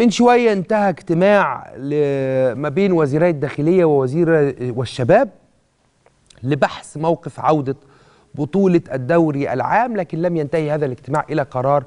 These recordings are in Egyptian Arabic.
من شويه انتهى اجتماع ما بين وزيري الداخليه ووزير والشباب لبحث موقف عوده بطوله الدوري العام لكن لم ينتهي هذا الاجتماع الى قرار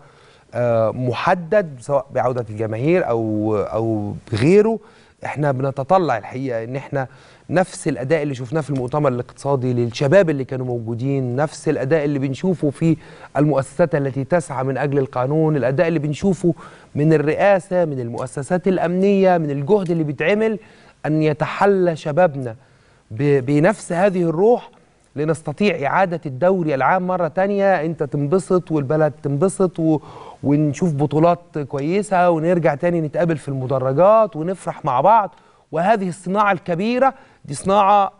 محدد سواء بعوده الجماهير او او بغيره احنا بنتطلع الحقيقه ان احنا نفس الاداء اللي شفناه في المؤتمر الاقتصادي للشباب اللي كانوا موجودين نفس الاداء اللي بنشوفه في المؤسسات التي تسعى من اجل القانون الاداء اللي بنشوفه من الرئاسه من المؤسسات الامنيه من الجهد اللي بيتعمل ان يتحلى شبابنا بنفس هذه الروح لنستطيع إعادة الدوري العام مرة تانية أنت تنبسط والبلد تنبسط و... ونشوف بطولات كويسة ونرجع تاني نتقابل في المدرجات ونفرح مع بعض وهذه الصناعة الكبيرة دي صناعة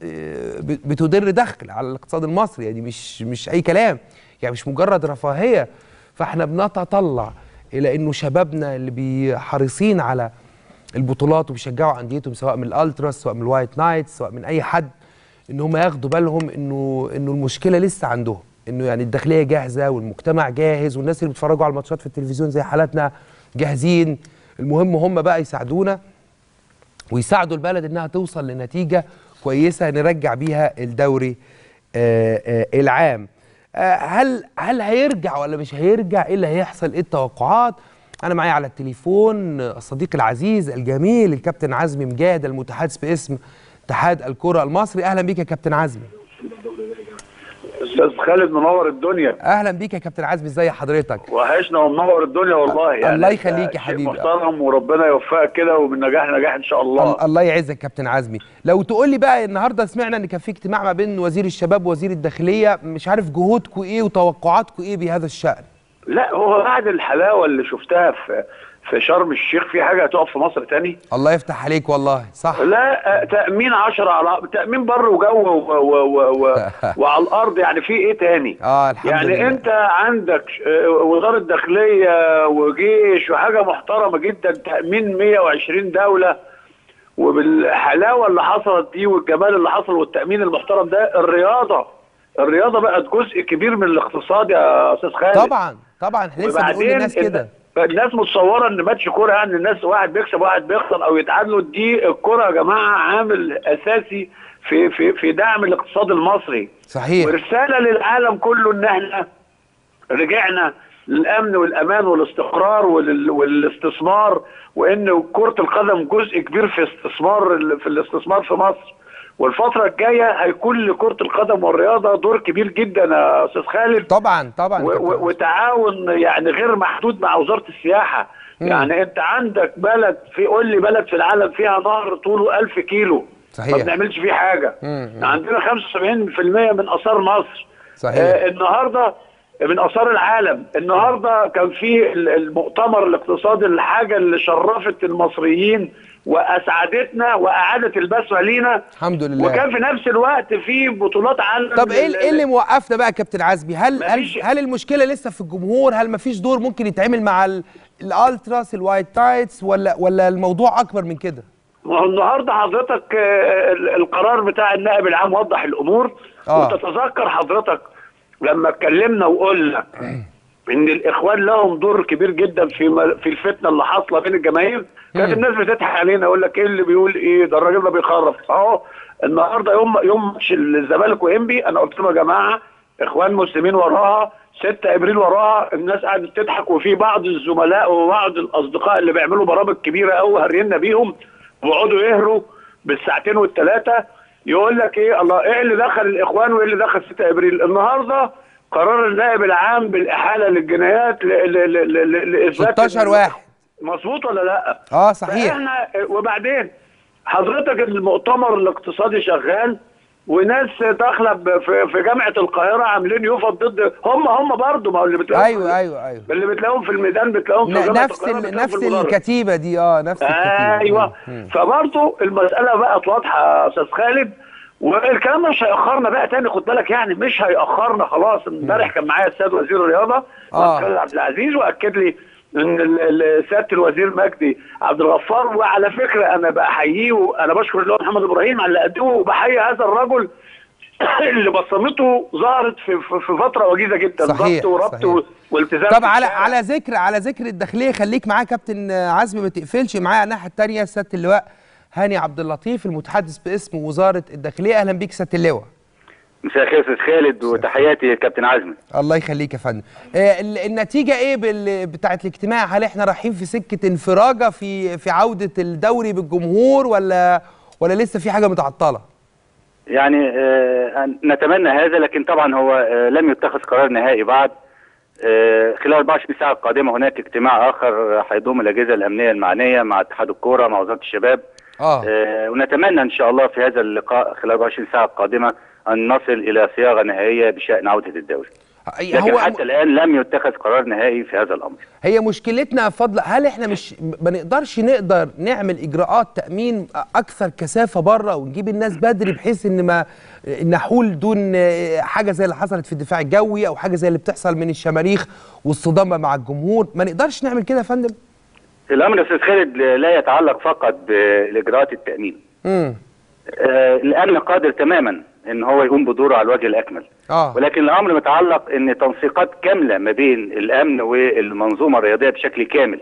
بتدر دخل على الاقتصاد المصري يعني مش مش أي كلام يعني مش مجرد رفاهية فاحنا بنتطلع إلى إنه شبابنا اللي حريصين على البطولات وبيشجعوا أنديتهم سواء من الألتراس سواء من الوايت نايتس سواء من أي حد ان هم ياخدوا بالهم انه انه المشكله لسه عندهم انه يعني الداخليه جاهزه والمجتمع جاهز والناس اللي بيتفرجوا على الماتشات في التلفزيون زي حالاتنا جاهزين المهم هم بقى يساعدونا ويساعدوا البلد انها توصل لنتيجه كويسه نرجع بيها الدوري آآ آآ العام آآ هل هل هيرجع ولا مش هيرجع ايه اللي هيحصل ايه التوقعات انا معايا على التليفون الصديق العزيز الجميل الكابتن عزمي مجاهد المتحدث باسم اتحاد الكرة المصري اهلا بيك يا كابتن عزمي استاذ خالد منور الدنيا اهلا بيك يا كابتن عزمي ازي حضرتك وحشنا ومنور الدنيا والله يعني الله يخليك يا حبيبي محترم وربنا يوفقك كده ومن نجاح لنجاح ان شاء الله الله يعزك كابتن عزمي لو تقول لي بقى النهارده سمعنا ان كان في اجتماع ما بين وزير الشباب ووزير الداخليه مش عارف جهودكم ايه وتوقعاتكم ايه بهذا الشان لا هو بعد الحلاوه اللي شفتها في في شرم الشيخ في حاجه هتقف في مصر تاني الله يفتح عليك والله صح لا تامين 10 على تامين بر وجو و... و... و... و... وعلى الارض يعني في ايه تاني اه الحمد يعني لله. انت عندك وزاره داخليه وجيش وحاجه محترمه جدا تامين 120 دوله وبالحلاوه اللي حصلت دي والجمال اللي حصل والتامين المحترم ده الرياضه الرياضه بقت جزء كبير من الاقتصاد يا استاذ خالد طبعا طبعا احنا لسه بنقول للناس كده الناس متصوره ان ماتش كوره يعني الناس واحد بيكسب واحد بيخسر او يتعادلوا دي الكوره يا جماعه عامل اساسي في في في دعم الاقتصاد المصري صحيح ورساله للعالم كله ان احنا رجعنا للامن والامان والاستقرار والاستثمار وان كره القدم جزء كبير في استثمار في الاستثمار في مصر والفترة الجاية هيكون لكرة القدم والرياضة دور كبير جدا يا أستاذ خالد طبعا طبعا وتعاون يعني غير محدود مع وزارة السياحة مم. يعني أنت عندك بلد في قول لي بلد في العالم فيها نهر طوله 1000 كيلو صحيح ما بنعملش فيه حاجة مم. عندنا 75% من آثار مصر صحيح آه النهارده من اثار العالم النهارده كان في المؤتمر الاقتصادي الحاجه اللي شرفت المصريين واسعدتنا واعادت البسمه لينا الحمد لله وكان في نفس الوقت في بطولات عالم طب ايه ايه اللي موقفنا بقى يا كابتن عزمي هل هل, هل المشكله لسه في الجمهور هل مفيش دور ممكن يتعمل مع الالتراس الوايت تايتس ولا ولا الموضوع اكبر من كده ما هو النهارده حضرتك القرار بتاع النائب العام وضح الامور آه. وتتذكر حضرتك لما اتكلمنا وقلنا ان الاخوان لهم دور كبير جدا في في الفتنه اللي حاصله بين الجماهير كانت الناس بتضحك علينا يقول لك ايه اللي بيقول ايه ده الراجل ده بيخرف اهو النهارده يوم يوم ماتش الزمالك وانبي انا قلت لهم يا جماعه اخوان مسلمين وراها 6 ابريل وراها الناس قاعده تضحك وفي بعض الزملاء وبعض الاصدقاء اللي بيعملوا برامج كبيره قوي هرينا بيهم ويقعدوا يهروا بالساعتين والثلاثه يقول لك ايه الله ايه اللي دخل الاخوان وايه اللي دخل 6 ابريل النهارده قرار النائب العام بالاحاله للجنايات لاثبات 16 واحد مظبوط ولا لا؟ اه صحيح احنا وبعدين حضرتك المؤتمر الاقتصادي شغال وناس داخله في في جامعه القاهره عاملين يفط ضد هم هم برضه ما هو اللي بتلاقيهم ايوه ايوه ايوه اللي بتلاقيهم في الميدان بتلاقيهم في جامعه نفس ال نفس الكتيبه دي اه نفس الكتيبه ايوه فبرضه المساله بقت واضحه يا استاذ خالد والكلام مش هيأخرنا بقى تاني خد بالك يعني مش هيأخرنا خلاص امبارح كان معايا السيد وزير الرياضه آه. خالد عبد العزيز واكد لي ان سياده الوزير مجدي عبد الغفار وعلى فكره انا بحييه وانا بشكر اللي هو محمد ابراهيم على اللي قدمه وبحيي هذا الرجل اللي بصمته ظهرت في في في فتره وجيزه جدا صحيح، ضبط وربط صحيح. و- والتزام طب في على الشارع. على ذكر على ذكر الداخليه خليك معايا كابتن عزمي ما تقفلش معايا على الناحيه الثانيه سياده اللواء هاني عبد اللطيف المتحدث باسم وزاره الداخليه اهلا بيك سياده اللواء مساء الخير استاذ خالد وتحياتي كابتن عزمي الله يخليك يا فندم آه، ال- النتيجه ايه بال... بتاعت الاجتماع هل احنا رايحين في سكه انفراجه في في عوده الدوري بالجمهور ولا ولا لسه في حاجه متعطله يعني آه نتمنى هذا لكن طبعا هو آه لم يتخذ قرار نهائي بعد آه خلال 24 ساعه القادمه هناك اجتماع اخر آه، هيضم الاجهزه الامنيه المعنيه مع اتحاد الكوره مع وزاره الشباب اه آه ونتمنى ان شاء الله في هذا اللقاء خلال 24 ساعه القادمه ان نصل الى صياغه نهائيه بشان عوده الدوري لكن هو حتى الان لم يتخذ قرار نهائي في هذا الامر هي مشكلتنا يا فضل هل احنا مش ما نقدرش نقدر نعمل اجراءات تامين اكثر كثافه بره ونجيب الناس بدري بحيث ان ما نحول دون حاجه زي اللي حصلت في الدفاع الجوي او حاجه زي اللي بتحصل من الشماريخ والصدامه مع الجمهور ما نقدرش نعمل كده يا فندم الامر يا استاذ خالد لا يتعلق فقط بالاجراءات التامين امم آه، الامن قادر تماما ان هو يقوم بدوره على الوجه الاكمل اه ولكن الامر متعلق ان تنسيقات كامله ما بين الامن والمنظومه الرياضيه بشكل كامل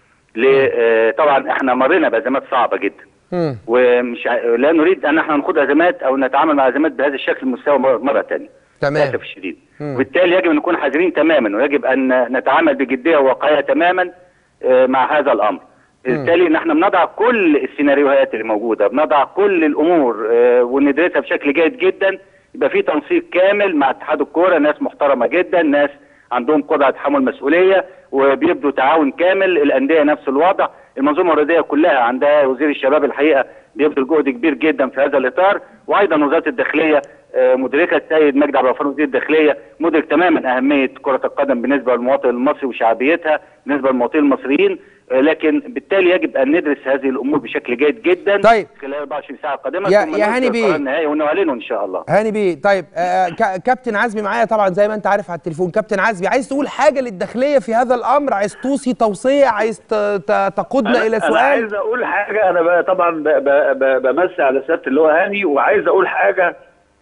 ل- آه، طبعا احنا مرينا بازمات صعبه جدا امم ومش ع- لا نريد ان احنا نخوض ازمات او نتعامل مع ازمات بهذا الشكل المستوى مره مره ثانيه تمام للاسف الشديد مم. وبالتالي يجب ان نكون حذرين تماما ويجب ان نتعامل بجديه وواقعيه تماما آه، مع هذا الامر بالتالي ان احنا بنضع كل السيناريوهات اللي موجوده بنضع كل الامور آه، وندرسها بشكل جيد جدا يبقى في تنسيق كامل مع اتحاد الكوره ناس محترمه جدا ناس عندهم قدره على تحمل مسؤوليه وبيبدوا تعاون كامل الانديه نفس الوضع المنظومه الرياضيه كلها عندها وزير الشباب الحقيقه بيبذل جهد كبير جدا في هذا الاطار وايضا وزاره الداخليه آه، مدركه السيد مجدي عبد الغفار وزير الداخليه مدرك تماما اهميه كره القدم بالنسبه للمواطن المصري وشعبيتها بالنسبه للمواطنين المصريين آه، لكن بالتالي يجب ان ندرس هذه الامور بشكل جيد جدا طيب. خلال 24 ساعه القادمه يا- ثم يا هاني نصدر بيه. قرار نهائي ونعلنه ان شاء الله هاني بيه طيب آه كا- كابتن عزمي معايا طبعا زي ما انت عارف على التليفون كابتن عزمي عايز تقول حاجه للداخليه في هذا الامر عايز توصي توصيه عايز ت- ت- تقودنا الى انا سؤال عايز اقول حاجه انا بقى طبعا ب- ب- ب- بمسي على سياده اللي هو هاني وعايز اقول حاجه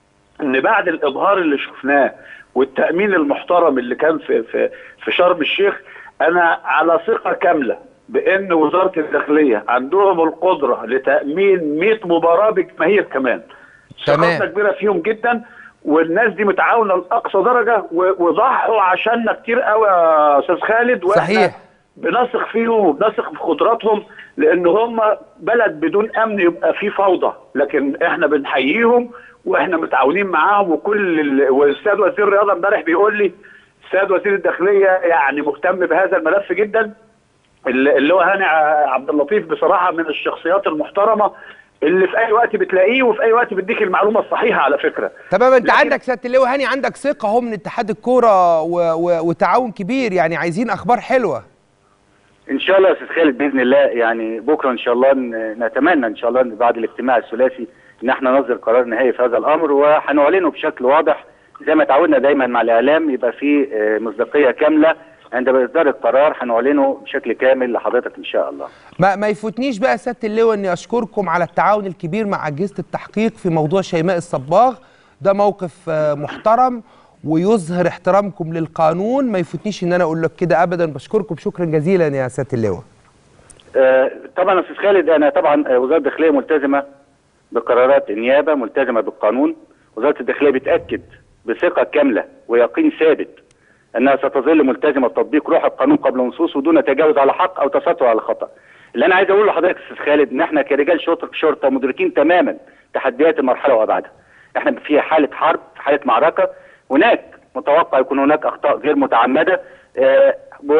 ان بعد الابهار اللي شفناه والتامين المحترم اللي كان في في في شرم الشيخ انا على ثقه كامله بان وزاره الداخليه عندهم القدره لتامين 100 مباراه بجماهير كمان تمام. ثقتنا كبيره فيهم جدا والناس دي متعاونه لاقصى درجه و- وضحوا عشاننا كتير قوي يا استاذ خالد واحنا صحيح. بنثق فيهم وبنثق في قدراتهم لان هم بلد بدون امن يبقى في فوضى لكن احنا بنحييهم واحنا متعاونين معاهم وكل ال... والسيد وزير الرياضه امبارح بيقول لي السيد وزير الداخليه يعني مهتم بهذا الملف جدا اللي اللي هو هاني ع- عبد اللطيف بصراحه من الشخصيات المحترمه اللي في اي وقت بتلاقيه وفي اي وقت بيديك المعلومه الصحيحه على فكره تمام انت لكن- عندك سياده اللواء هاني عندك ثقه اهو من اتحاد الكوره و... و... وتعاون كبير يعني عايزين اخبار حلوه ان شاء الله يا استاذ خالد باذن الله يعني بكره ان شاء الله ن- نتمنى ان شاء الله ان بعد الاجتماع الثلاثي ان احنا نصدر قرار نهائي في هذا الامر وهنعلنه بشكل واضح زي ما تعودنا دايما مع الاعلام يبقى في آه، مصداقيه كامله عندما اصدار القرار هنعلنه بشكل كامل لحضرتك ان شاء الله ما, ما يفوتنيش بقى سياده اللواء اني اشكركم على التعاون الكبير مع اجهزه التحقيق في موضوع شيماء الصباغ ده موقف آه، محترم ويظهر احترامكم للقانون ما يفوتنيش ان انا اقول لك كده ابدا بشكركم شكرا جزيلا يا سياده اللواء آه، طبعا يا استاذ خالد انا طبعا آه، وزاره الداخليه ملتزمه بقرارات النيابه ملتزمه بالقانون وزاره الداخليه بتاكد بثقه كامله ويقين ثابت انها ستظل ملتزمه بتطبيق روح القانون قبل نصوصه دون تجاوز على حق او تستر على خطا. اللي انا عايز اقوله لحضرتك يا استاذ خالد ان احنا كرجال شرطه شرطه مدركين تماما تحديات المرحله وابعادها. احنا في حاله حرب في حاله معركه هناك متوقع يكون هناك اخطاء غير متعمده آه،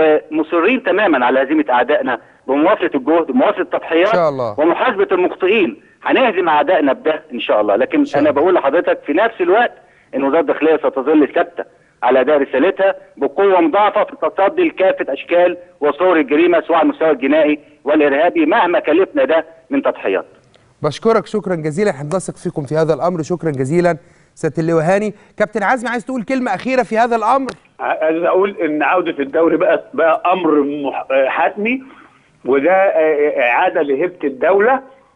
ومصرين تماما على هزيمه اعدائنا بمواصله الجهد بمواصله التضحيات إن شاء الله. ومحاسبه المخطئين هنهزم اعدائنا بده ان شاء الله لكن شاء انا الله. بقول لحضرتك في نفس الوقت ان وزاره الداخليه ستظل ثابته على اداء رسالتها بقوه مضاعفه في التصدي لكافه اشكال وصور الجريمه سواء على المستوى الجنائي والارهابي مهما كلفنا ده من تضحيات. بشكرك شكرا جزيلا احنا بنثق فيكم في هذا الامر شكرا جزيلا سياده اللواء هاني كابتن عزمي عايز تقول كلمه اخيره في هذا الامر عايز اقول ان عوده الدوري بقى بقى امر مح- حتمي وده آه، اعاده لهيبه الدوله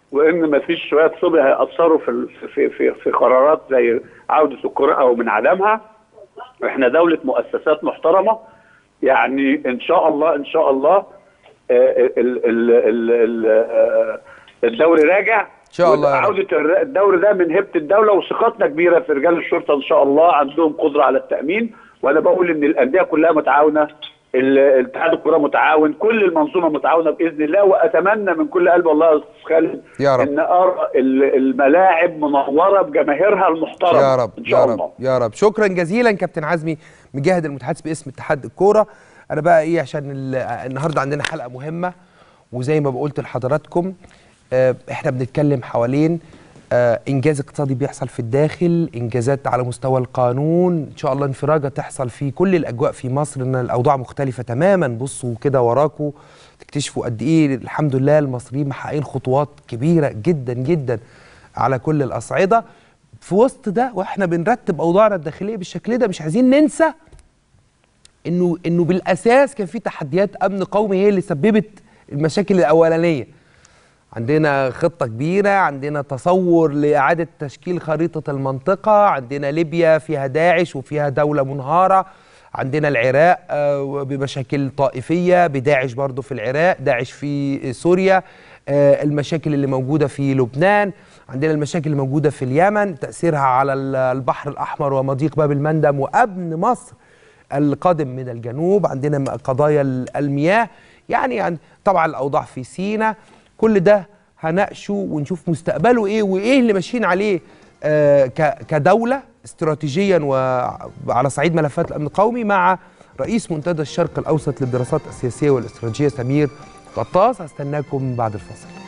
وان ما فيش شويه صبي هياثروا في ال- في في في قرارات زي عوده الكره او من عدمها احنا دوله مؤسسات محترمه يعني ان شاء الله ان شاء الله آه، ال- ال- ال- ال- آه، الدوري راجع إن شاء الله يا رب. عودة الر- الدوري ده من هبة الدولة وثقتنا كبيرة في رجال الشرطة إن شاء الله عندهم قدرة على التأمين وأنا بقول إن الأندية كلها متعاونة ال- اتحاد الكرة متعاون كل المنظومة متعاونة بإذن الله وأتمنى من كل قلب والله يا أستاذ خالد يا رب. إن أرى ال- الملاعب منورة بجماهيرها المحترمة يا رب إن شاء يا الله رب يا رب شكرا جزيلا كابتن عزمي مجاهد المتحدث باسم اتحاد الكوره انا بقى ايه عشان ال- النهارده عندنا حلقه مهمه وزي ما قلت لحضراتكم آه، احنا بنتكلم حوالين آه، انجاز اقتصادي بيحصل في الداخل انجازات على مستوى القانون ان شاء الله انفراجه تحصل في كل الاجواء في مصر ان الاوضاع مختلفه تماما بصوا كده وراكم تكتشفوا قد ايه الحمد لله المصريين محققين خطوات كبيره جدا جدا على كل الاصعده في وسط ده واحنا بنرتب اوضاعنا الداخليه بالشكل ده مش عايزين ننسى انه انه بالاساس كان في تحديات امن قومي هي اللي سببت المشاكل الاولانيه عندنا خطة كبيرة عندنا تصور لإعادة تشكيل خريطة المنطقة عندنا ليبيا فيها داعش وفيها دولة منهارة عندنا العراق آه، بمشاكل طائفية بداعش برضو في العراق داعش في سوريا آه، المشاكل اللي موجودة في لبنان عندنا المشاكل اللي موجودة في اليمن تأثيرها على ال- البحر الأحمر ومضيق باب المندب وأمن مصر القادم من الجنوب عندنا م- قضايا ال- المياه يعني عن- طبعا الأوضاع في سينا كل ده هناقشه ونشوف مستقبله ايه وايه اللي ماشيين عليه آه ك- كدوله استراتيجيا وعلى صعيد ملفات الامن القومي مع رئيس منتدى الشرق الاوسط للدراسات السياسيه والاستراتيجيه سمير غطاس هستناكم بعد الفاصل